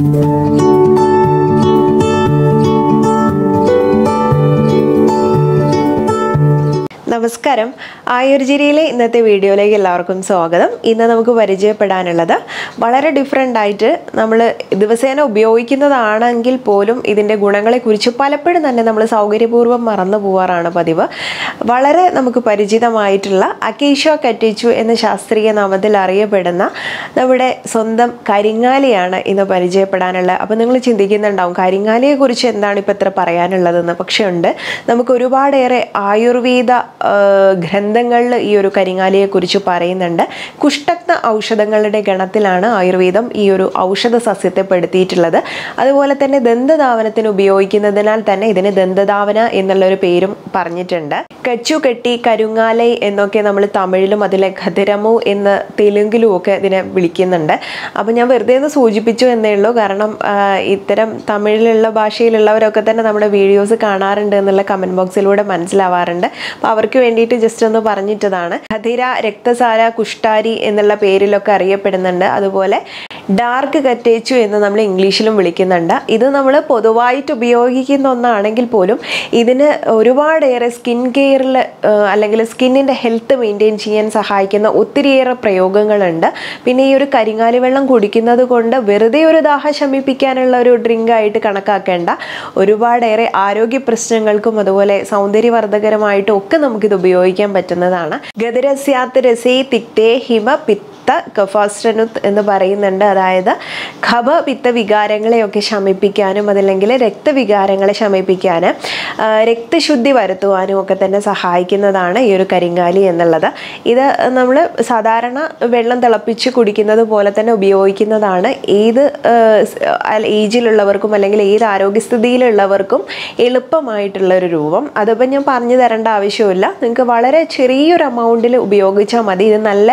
നമസ്കാരം ആയുർജിരിയിലെ ഇന്നത്തെ വീഡിയോയിലേക്ക് എല്ലാവർക്കും സ്വാഗതം ഇന്ന് നമുക്ക് പരിചയപ്പെടാനുള്ളത് വളരെ ഡിഫറെൻ്റ് ആയിട്ട് നമ്മൾ ദിവസേന ഉപയോഗിക്കുന്നതാണെങ്കിൽ പോലും ഇതിൻ്റെ ഗുണങ്ങളെക്കുറിച്ച് പലപ്പോഴും തന്നെ നമ്മൾ സൗകര്യപൂർവ്വം മറന്നു പോവാറാണ് പതിവ് വളരെ നമുക്ക് പരിചിതമായിട്ടുള്ള അക്കേഷ്യ കറ്റിച്ചു എന്ന ശാസ്ത്രീയ നാമത്തിൽ അറിയപ്പെടുന്ന നമ്മുടെ സ്വന്തം കരിങ്ങാലിയാണ് ഇന്ന് പരിചയപ്പെടാനുള്ളത് അപ്പോൾ നിങ്ങൾ ചിന്തിക്കുന്നുണ്ടാവും കരിങ്ങാലിയെക്കുറിച്ച് എന്താണ് ഇപ്പോൾ ഇത്ര പറയാനുള്ളതെന്ന് പക്ഷേ ഉണ്ട് നമുക്ക് ഒരുപാടേറെ ആയുർവേദ ആ, ഗ്രന്ഥങ്ങളിൽ ഈ ഒരു കരിങ്ങാലിയെക്കുറിച്ച് പറയുന്നുണ്ട് കുഷ്ഠഗ്ന ഔഷധങ്ങളുടെ ഗണത്തിലാണ് ആയുർവേദം ഈ ഒരു ഔഷധ സസ്യത്തെ പെടുത്തിയിട്ടുള്ളത് അതുപോലെ തന്നെ ദന്തധാവനത്തിന് ഉപയോഗിക്കുന്നതിനാൽ തന്നെ ഇതിന് ദന്തധാവന എന്നുള്ളൊരു പേരും പറഞ്ഞിട്ടുണ്ട് കച്ചു കെട്ടി കരുങ്ങാലൈ എന്നൊക്കെ നമ്മൾ തമിഴിലും അതിലെ ഖതിരമു എന്ന് തെലുങ്കിലും ഒക്കെ ഇതിനെ വിളിക്കുന്നുണ്ട് അപ്പോൾ ഞാൻ വെറുതെ ഒന്ന് സൂചിപ്പിച്ചു എന്നേ ഉള്ളൂ കാരണം ആ, ഇത്തരം തമിഴിലുള്ള ഭാഷയിലുള്ളവരൊക്കെ തന്നെ നമ്മുടെ വീഡിയോസ് കാണാറുണ്ട് എന്നുള്ള കമൻറ്റ് ബോക്സിലൂടെ മനസ്സിലാവാറുണ്ട് അപ്പോൾ അവർക്ക് വേണ്ടിയിട്ട് ജസ്റ്റ് ഒന്ന് പറഞ്ഞിട്ടതാണ് ഖതിര രക്തസാര കുഷ്ടാരി എന്നുള്ള പേരിലൊക്കെ അറിയപ്പെടുന്നുണ്ട് അതുപോലെ ഡാർക്ക് കറ്റേച്ചു എന്ന് നമ്മൾ ഇംഗ്ലീഷിലും വിളിക്കുന്നുണ്ട് ഇത് നമ്മൾ പൊതുവായിട്ട് ഉപയോഗിക്കുന്ന ഒന്നാണെങ്കിൽ പോലും ഇതിന് ഒരുപാടേറെ സ്കിൻ കെയറിൽ അല്ലെങ്കിൽ സ്കിന്നിൻ്റെ ഹെൽത്ത് മെയിൻറ്റെയിൻ ചെയ്യാൻ സഹായിക്കുന്ന ഒത്തിരിയേറെ പ്രയോഗങ്ങളുണ്ട് പിന്നെ ഈ ഒരു കരിങ്ങാലി വെള്ളം കുടിക്കുന്നത് കൊണ്ട് വെറുതെ ഒരു ദാഹം ശമിപ്പിക്കാനുള്ള ഒരു ഡ്രിങ്ക് ആയിട്ട് കണക്കാക്കേണ്ട ഒരുപാടേറെ ആരോഗ്യ പ്രശ്നങ്ങൾക്കും അതുപോലെ സൗന്ദര്യവർദ്ധകരമായിട്ടും ഒക്കെ നമുക്കിത് ഉപയോഗിക്കാൻ പറ്റുന്നതാണ് ഗതിരസ്യാത്ത് രസേ തിക്തേ ഹിമ പിത്ത കഫാസ്ട്രനുത്ത് എന്ന് പറയുന്നുണ്ട് അതായത് ഖബ പിത്ത വികാരങ്ങളെയൊക്കെ ശമിപ്പിക്കാനും അതല്ലെങ്കിൽ രക്തവികാരങ്ങളെ ശമിപ്പിക്കാൻ ആ, രക്തശുദ്ധി വരുത്തുവാനും ഒക്കെ തന്നെ സഹായിക്കുന്നതാണ് ഈ ഒരു കരിങ്കാലി എന്നുള്ളത് ഇത് നമ്മൾ സാധാരണ വെള്ളം തിളപ്പിച്ച് കുടിക്കുന്നത് പോലെ തന്നെ ഉപയോഗിക്കുന്നതാണ് ഏത് ആ, സ്- അല്ല, ഏജിലുള്ളവർക്കും അല്ലെങ്കിൽ ഏത് ആരോഗ്യസ്ഥിതിയിലുള്ളവർക്കും എളുപ്പമായിട്ടുള്ള ഒരു രൂപം അതിപ്പോൾ ഞാൻ പറഞ്ഞു തരേണ്ട ആവശ്യമില്ല നിങ്ങൾക്ക് വളരെ ചെറിയൊരു എമൗണ്ടിൽ ഉപയോഗിച്ചാൽ മതി ഇത് നല്ല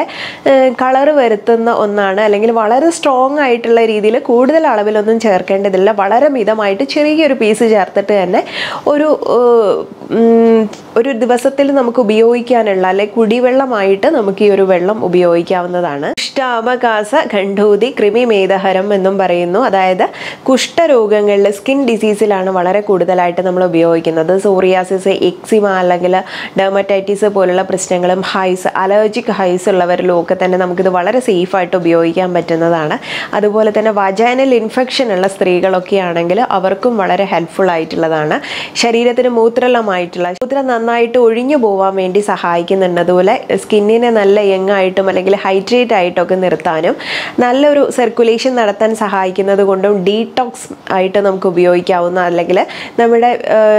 കളർ വരുത്തുന്ന ഒന്നാണ് അല്ലെങ്കിൽ വളരെ സ്ട്രോങ് ആയിട്ടുള്ള രീതിയിൽ കൂടുതൽ അളവിലൊന്നും ചേർക്കേണ്ടതില്ല വളരെ മിതമായിട്ട് ചെറിയൊരു പീസ് ചേർത്തിട്ട് തന്നെ ഒരു ഏഹ്, ഉം, ഒരു ദിവസത്തിൽ നമുക്ക് ഉപയോഗിക്കാനുള്ള അല്ലെ കുടിവെള്ളമായിട്ട് നമുക്ക് ഈ ഒരു വെള്ളം ഉപയോഗിക്കാവുന്നതാണ് കുഷ്ഠാമകാസ ഖണ്ഡൂതി കൃമിമേധഹരം എന്നും പറയുന്നു അതായത് കുഷ്ഠരോഗങ്ങളിൽ സ്കിൻ ഡിസീസിലാണ് വളരെ കൂടുതലായിട്ട് നമ്മൾ ഉപയോഗിക്കുന്നത് സോറിയാസിസ് എക്സിമ അല്ലെങ്കിൽ ഡെർമറ്റൈറ്റിസ് പോലുള്ള പ്രശ്നങ്ങളും ഹൈസ് അലർജിക് ഹൈസ് ഉള്ളവരിലും ഒക്കെ തന്നെ നമുക്കിത് വളരെ സേഫായിട്ട് ഉപയോഗിക്കാൻ പറ്റുന്നതാണ് അതുപോലെ തന്നെ വജൈനൽ ഇൻഫെക്ഷൻ ഉള്ള സ്ത്രീകളൊക്കെ ആണെങ്കിൽ അവർക്കും വളരെ ഹെൽപ്ഫുൾ ആയിട്ടുള്ളതാണ് ശരീരത്തിന് മൂത്രലമായിട്ടുള്ള മൂത്രം നന്നായിട്ട് ഒഴിഞ്ഞു പോകാൻ വേണ്ടി സഹായിക്കുന്നുണ്ട് അതുപോലെ സ്കിന്നിനെ നല്ല യങ് ആയിട്ടും അല്ലെങ്കിൽ ഹൈഡ്രേറ്റ് ആയിട്ടൊക്കെ നിർത്താനും നല്ലൊരു സർക്കുലേഷൻ നടത്താൻ സഹായിക്കുന്നത് കൊണ്ടും ഡീടോക്സ് ആയിട്ട് നമുക്ക് ഉപയോഗിക്കാവുന്ന അല്ലെങ്കിൽ നമ്മുടെ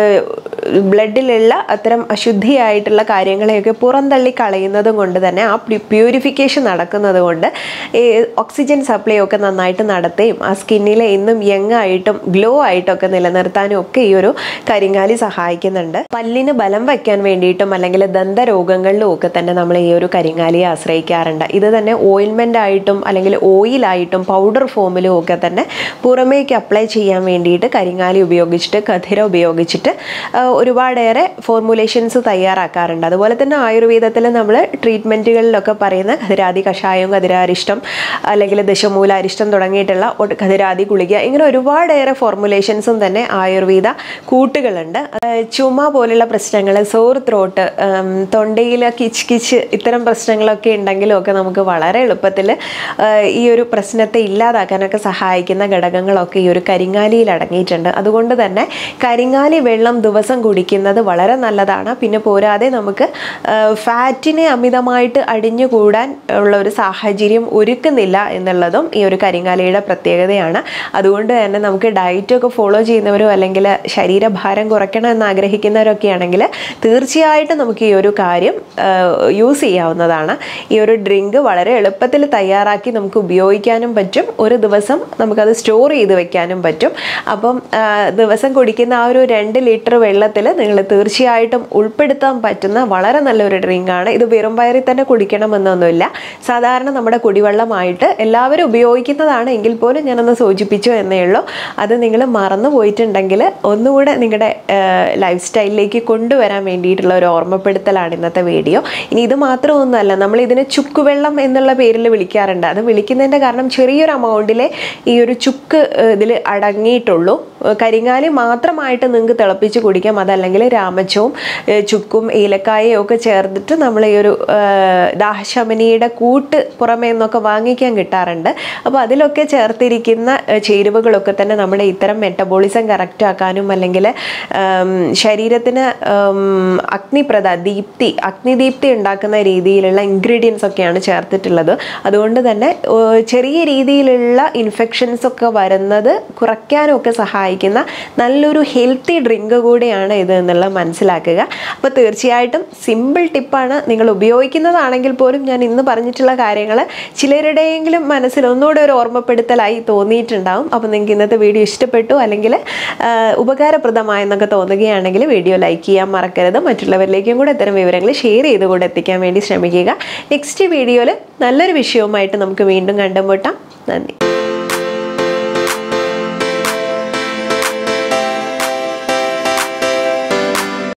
ബ്ലഡിലുള്ള അത്തരം അശുദ്ധിയായിട്ടുള്ള കാര്യങ്ങളെയൊക്കെ പുറന്തള്ളി കളയുന്നതും കൊണ്ട് തന്നെ ആ പ്യൂരിഫിക്കേഷൻ നടക്കുന്നത് കൊണ്ട് ഈ ഓക്സിജൻ സപ്ലൈ ഒക്കെ നന്നായിട്ട് നടത്തുകയും ആ സ്കിന്നിലെ എന്നും യങ് ആയിട്ടും ഗ്ലോ ആയിട്ടൊക്കെ നിലനിർത്താനും ഒക്കെ ഈ ഒരു കരിങ്കാലി സഹായിക്കുന്നുണ്ട് പല്ലിന് ബലം വയ്ക്കാൻ വേണ്ടിയിട്ടും അല്ലെങ്കിൽ ദന്തരോഗങ്ങളിലും ഒക്കെ തന്നെ നമ്മൾ ഈ ഒരു കരിങ്കാലിയെ ആശ്രയിക്കാറുണ്ട് ഇത് തന്നെ ഓയിൽമെൻ്റ് ആയിട്ടും അല്ലെങ്കിൽ ഓയിലായിട്ടും പൗഡർ ഫോമിലും ഒക്കെ തന്നെ പുറമേക്ക് അപ്ലൈ ചെയ്യാൻ വേണ്ടിയിട്ട് കരിങ്കാലി ഉപയോഗിച്ചിട്ട് കഥിര ഉപയോഗിച്ചിട്ട് ആ, ഒരുപാടേറെ ഫോർമുലേഷൻസ് തയ്യാറാക്കാറുണ്ട് അതുപോലെ തന്നെ ആയുർവേദത്തിൽ നമ്മൾ ട്രീറ്റ്മെൻറ്റുകളിലൊക്കെ പറയുന്ന കതിരാതി കഷായം കതിരാരിഷ്ടം അല്ലെങ്കിൽ ദശമൂലാരിഷ്ടം തുടങ്ങിയിട്ടുള്ള ഒട്ട് കതിരാതി ഗുളിക ഇങ്ങനെ ഒരുപാടേറെ ഫോർമുലേഷൻസും തന്നെ ആയുർവേദ കൂട്ടുകളുണ്ട് ആ, ചുമ പോലുള്ള പ്രശ്നങ്ങൾ സോർ ത്രോട്ട് തൊണ്ടയിൽ കിച്ച് കിച്ച് ഇത്തരം പ്രശ്നങ്ങളൊക്കെ ഉണ്ടെങ്കിലും ഒക്കെ നമുക്ക് വളരെ എളുപ്പത്തിൽ ഈ ഒരു പ്രശ്നത്തെ ഇല്ലാതാക്കാനൊക്കെ സഹായിക്കുന്ന ഘടകങ്ങളൊക്കെ ഈ ഒരു കരിങ്ങാലിയിൽ അടങ്ങിയിട്ടുണ്ട് അതുകൊണ്ട് തന്നെ കരിങ്ങാലി വെള്ളം ദിവസം കുടിക്കുന്നത് വളരെ നല്ലതാണ് പിന്നെ പോരാതെ നമുക്ക് ഫാറ്റിനെ അമിതമായിട്ട് അടിഞ്ഞുകൂടാൻ ഉള്ള ഒരു സാഹചര്യം ഒരുക്കുന്നില്ല എന്നുള്ളതും ഈ ഒരു കരിങ്ങാലിയുടെ പ്രത്യേകതയാണ് അതുകൊണ്ട് തന്നെ നമുക്ക് ഡയറ്റൊക്കെ ഫോളോ ചെയ്യുന്നവരോ അല്ലെങ്കിൽ ശരീരഭാരം കുറയ്ക്കണം എന്ന് ആഗ്രഹിക്കുന്നവരൊക്കെ ആണെങ്കിൽ തീർച്ചയായിട്ടും നമുക്ക് ഈ ഒരു കാര്യം യൂസ് ചെയ്യാവുന്നതാണ് ഈ ഒരു ഡ്രിങ്ക് വളരെ എളുപ്പത്തിൽ തയ്യാറാക്കി നമുക്ക് ഉപയോഗിക്കാനും പറ്റും ഒരു ദിവസം നമുക്കത് സ്റ്റോർ ചെയ്ത് വെക്കാനും പറ്റും അപ്പം ആ, ദിവസം കുടിക്കുന്ന ആ ഒരു രണ്ട് ലിറ്റർ വെള്ളത്തിൽ നിങ്ങൾ തീർച്ചയായിട്ടും ഉൾപ്പെടുത്താൻ പറ്റുന്ന വളരെ നല്ലൊരു ഡ്രിങ്കാണ് ഇത് വെറും വയറിൽ തന്നെ കുടിക്കണമെന്നൊന്നുമില്ല സാധാരണ നമ്മുടെ കുടിവെള്ളമായിട്ട് എല്ലാവരും ഉപയോഗിക്കുന്നതാണ് എങ്കിൽ പോലും ഞാനൊന്ന് സൂചിപ്പിച്ചു എന്നേ ഉള്ളൂ അത് നിങ്ങൾ മറന്നു പോയിട്ടുണ്ടെങ്കിൽ ഒന്നുകൂടെ നിങ്ങളുടെ ലൈഫ് സ്റ്റൈലിലേക്ക് കൊണ്ടുവരാൻ വേണ്ടിയിട്ടുള്ള ഒരു ഓർമ്മപ്പെടുത്തലാണ് ഇന്നത്തെ വീഡിയോ ഇനി ഇത് മാത്രമൊന്നുമല്ല നമ്മൾ ഇതിന് ചുക്കുവെള്ളം എന്നുള്ള പേരിൽ പേരിൽ വിളിക്കാറുണ്ട് അത് വിളിക്കുന്നതിൻ്റെ കാരണം ചെറിയൊരു അമൗണ്ടിലെ ഈ ഒരു ചുക്ക് ഇതിൽ അടങ്ങിയിട്ടുള്ളൂ ഏഹ് കരിങ്ങാലി മാത്രമായിട്ട് നിങ്ങൾക്ക് തിളപ്പിച്ച് കുടിക്കാം അതല്ലെങ്കിൽ രാമച്ചവും ഏഹ് ചുക്കും ഏലക്കായയും ഒക്കെ ചേർത്തിട്ട് നമ്മൾ ഈ ഒരു ഏഹ് ദാഹശമനിയുടെ കൂട്ട് പുറമേ നിന്നൊക്കെ വാങ്ങിക്കാൻ കിട്ടാറുണ്ട് അപ്പോൾ അതിലൊക്കെ ചേർത്തിരിക്കുന്ന ഏഹ് ചേരുവകളൊക്കെ തന്നെ നമ്മുടെ ഇത്തരം മെറ്റബോളിസം കറക്റ്റ് ആക്കാനും അല്ലെങ്കിൽ ഉം, ശരീരത്തിന് ഉം, അഗ്നിപ്രദ ദീപ്തി അഗ്നിദീപ്തി ഉണ്ടാക്കുന്ന രീതിയിലുള്ള ഇൻഗ്രീഡിയൻസ് ഒക്കെയാണ് ചേർത്തിട്ടുള്ളത് അതുകൊണ്ട് തന്നെ ഏഹ്, ചെറിയ രീതിയിലുള്ള ഇൻഫെക്ഷൻസ് ഒക്കെ വരുന്നത് കുറയ്ക്കാനും ഒക്കെ സഹായിക്കുന്ന നല്ലൊരു ഹെൽത്തി ഡ്രിങ്ക് കൂടിയാണ് ഇത് എന്നുള്ളത് മനസ്സിലാക്കുക അപ്പോൾ തീർച്ചയായിട്ടും സിമ്പിൾ ടിപ്പാണ് നിങ്ങൾ ഉപയോഗിക്കുന്നതാണെങ്കിൽ പോലും ഞാൻ ഇന്ന് പറഞ്ഞിട്ടുള്ള കാര്യങ്ങൾ ചിലരുടെയെങ്കിലും മനസ്സിൽ ഒന്നുകൂടെ ഒരു ഓർമ്മപ്പെടുത്തലായി തോന്നിയിട്ടുണ്ടാവും അപ്പോൾ നിങ്ങൾക്ക് ഇന്നത്തെ വീഡിയോ ഇഷ്ടപ്പെട്ടു അല്ലെങ്കിൽ ഉപകാരപ്രദമായെന്നൊക്കെ തോന്നുകയാണെങ്കിൽ വീഡിയോ ലൈക്ക് ചെയ്യാൻ മറക്കരുത് മറ്റുള്ളവരിലേക്കും കൂടെ ഇത്തരം വിവരങ്ങൾ ഷെയർ ചെയ്ത് കൂടെ എത്തിക്കാൻ വേണ്ടി ശ്രമിക്കുക നെക്സ്റ്റ് വീഡിയോയിൽ നല്ലൊരു വിഷയവുമായിട്ട് നമുക്ക് വീണ്ടും കണ്ടുമുട്ടാം നന്ദി